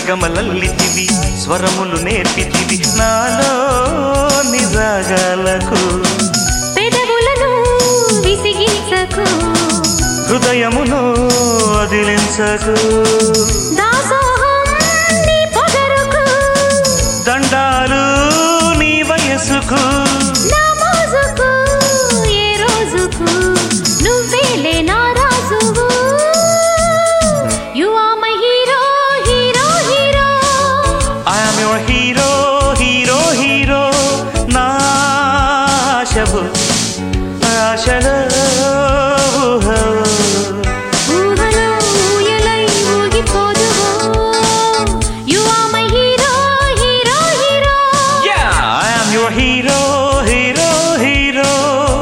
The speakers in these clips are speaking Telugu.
సరిగమలల్లితివి స్వరములు నేర్పితివి నాలో నిరాగాలకు పెదవులను విసిగించకు హృదయమును అదిలించకు దాసోహం నీ పొగరుకు దండాలు నీ వయసుకు నా మోజుకు ఏ రోజుకు నువ్వేలే నా రాజువు you are my hero hero hero I'm your hero hero hero నా ఆశవు ఆశలో ఊహవు. ఊహలో ఊయలై ఊగిపోదువో you are my hero hero hero Yeah, I am your hero, hero, hero.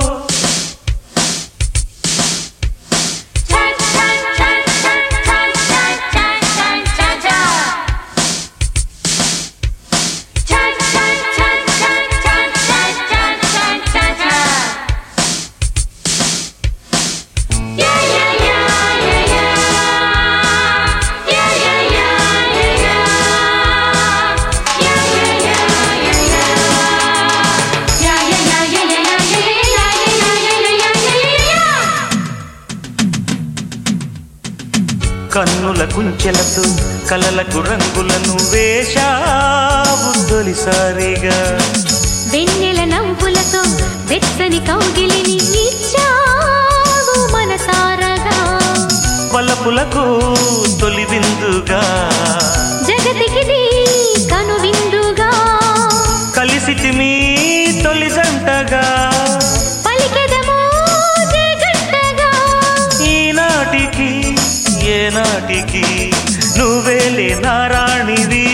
కన్నుల కుంచెలతో కలలకు రంగులను వేశావు తొలిసారిగా వెన్నెల నవ్వులతో వెచ్చని కౌగిలిని ఇచ్చావు మనసారగా వలపులకు తొలి విందుగా జగతికిది కను విందుగా కలిసితిమి తొలి జంటగా పలికెదమో జగంటగా ఈనాటికి ఏనాటికి నువ్వేలే నారాణివి